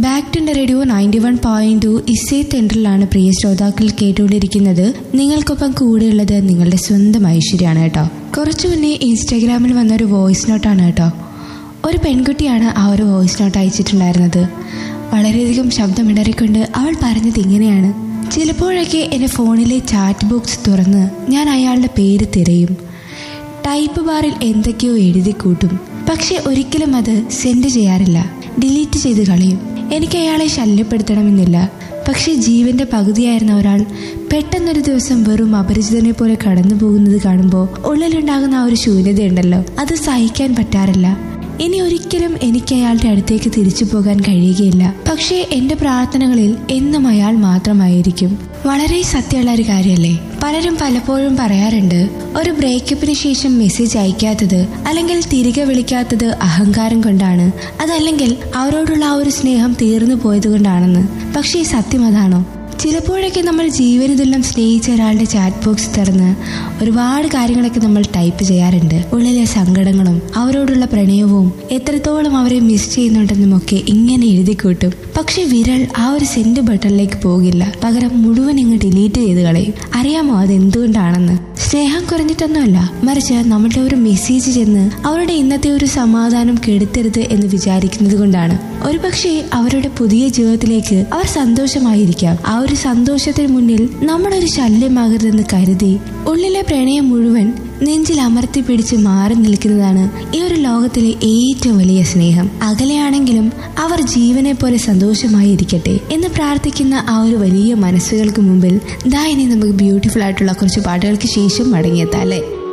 back to radio ninety one point two ഇസേ തെൻട്രലാണ് പ്രിയ ശ്രോതാക്കൾ കേട്ടുകൊണ്ടിരിക്കുന്നത് നിങ്ങൾക്കൊപ്പം കൂടെയുള്ളത് നിങ്ങളുടെ സ്വന്തം ഐശ്വര്യാണ് കേട്ടോ കുറച്ചു മുന്നേ ഇൻസ്റ്റാഗ്രാമിൽ വന്ന ഒരു വോയിസ് നോട്ടാണ് കേട്ടോ ഒരു പെൺകുട്ടിയാണ് ആ ഒരു വോയിസ് നോട്ട് അയച്ചിട്ടുണ്ടായിരുന്നത് വളരെയധികം ശബ്ദമിടറിക്കൊണ്ട് അവൾ പറഞ്ഞത് ഇങ്ങനെയാണ് ചിലപ്പോഴൊക്കെ എൻ്റെ ഫോണിലെ ചാറ്റ് ബോക്സ് തുറന്ന് ഞാൻ അയാളുടെ പേര് തിരയും ടൈപ്പ് ബാറിൽ എന്തൊക്കെയോ എഴുതി കൂട്ടും പക്ഷെ ഒരിക്കലും അത് സെൻഡ് ചെയ്യാറില്ല ഡിലീറ്റ് ചെയ്ത് കളയും എനിക്ക് അയാളെ ശല്യപ്പെടുത്തണമെന്നില്ല പക്ഷെ ജീവന്റെ പകുതിയായിരുന്ന ഒരാൾ പെട്ടെന്നൊരു ദിവസം വെറും അപരിചിതനെ പോലെ കടന്നു പോകുന്നത് കാണുമ്പോൾ ഉള്ളിലുണ്ടാകുന്ന ആ ഒരു ശൂന്യതയുണ്ടല്ലോ അത് സഹിക്കാൻ പറ്റാറില്ല ഇനി ഒരിക്കലും എനിക്ക് അയാളുടെ അടുത്തേക്ക് തിരിച്ചു പോകാൻ കഴിയുകയില്ല പക്ഷേ എന്റെ പ്രാർത്ഥനകളിൽ എന്നും അയാൾ മാത്രമായിരിക്കും വളരെ സത്യമുള്ള ഒരു കാര്യമല്ലേ പലരും പലപ്പോഴും പറയാറുണ്ട് ഒരു ബ്രേക്കപ്പിന് ശേഷം മെസ്സേജ് അയക്കാത്തത് അല്ലെങ്കിൽ തിരികെ വിളിക്കാത്തത് അഹങ്കാരം കൊണ്ടാണ് അതല്ലെങ്കിൽ അവരോടുള്ള ആ ഒരു സ്നേഹം തീർന്നു പോയത് കൊണ്ടാണെന്ന് പക്ഷേ സത്യം അതാണോ ചിലപ്പോഴൊക്കെ നമ്മൾ ജീവനതുല്യം സ്നേഹിച്ച ഒരാളുടെ ചാറ്റ് ബോക്സ് തുറന്ന് ഒരുപാട് കാര്യങ്ങളൊക്കെ നമ്മൾ ടൈപ്പ് ചെയ്യാറുണ്ട് ഉള്ളിലെ സങ്കടങ്ങളും അവരോടുള്ള പ്രണയവും എത്രത്തോളം അവരെ മിസ് ചെയ്യുന്നുണ്ടെന്നുമൊക്കെ ഇങ്ങനെ എഴുതി കൂട്ടും പക്ഷെ വിരൽ ആ ഒരു സെൻഡ് ബട്ടണിലേക്ക് പോകില്ല പകരം മുഴുവൻ ഇങ്ങ് ഡിലീറ്റ് ചെയ്ത് കളയും അറിയാമോ അത് എന്തുകൊണ്ടാണെന്ന് സ്നേഹം കുറഞ്ഞിട്ടൊന്നുമല്ല മറിച്ച് നമ്മളുടെ ഒരു മെസ്സേജ് ചെന്ന് അവരുടെ ഇന്നത്തെ ഒരു സമാധാനം കെടുത്തരുത് എന്ന് വിചാരിക്കുന്നത് കൊണ്ടാണ് ഒരുപക്ഷെ അവരുടെ പുതിയ ജീവിതത്തിലേക്ക് അവർ സന്തോഷമായിരിക്കാം ആ ഒരു സന്തോഷത്തിന് മുന്നിൽ നമ്മളൊരു ശല്യമാകരുതെന്ന് കരുതി ഉള്ളിലെ പ്രണയം മുഴുവൻ നെഞ്ചിൽ അമർത്തി പിടിച്ച് മാറി നിൽക്കുന്നതാണ് ഈ ഒരു ലോകത്തിലെ ഏറ്റവും വലിയ സ്നേഹം അകലെയാണെങ്കിലും അവർ ജീവനെ പോലെ സന്തോഷമായി ഇരിക്കട്ടെ എന്ന് പ്രാർത്ഥിക്കുന്ന ആ ഒരു വലിയ മനസ്സുകൾക്ക് മുമ്പിൽ ദാ ഇനി നമുക്ക് ബ്യൂട്ടിഫുൾ ആയിട്ടുള്ള കുറച്ച് പാട്ടുകൾക്ക് ശേഷം മടങ്ങിയെത്താം അല്ലേ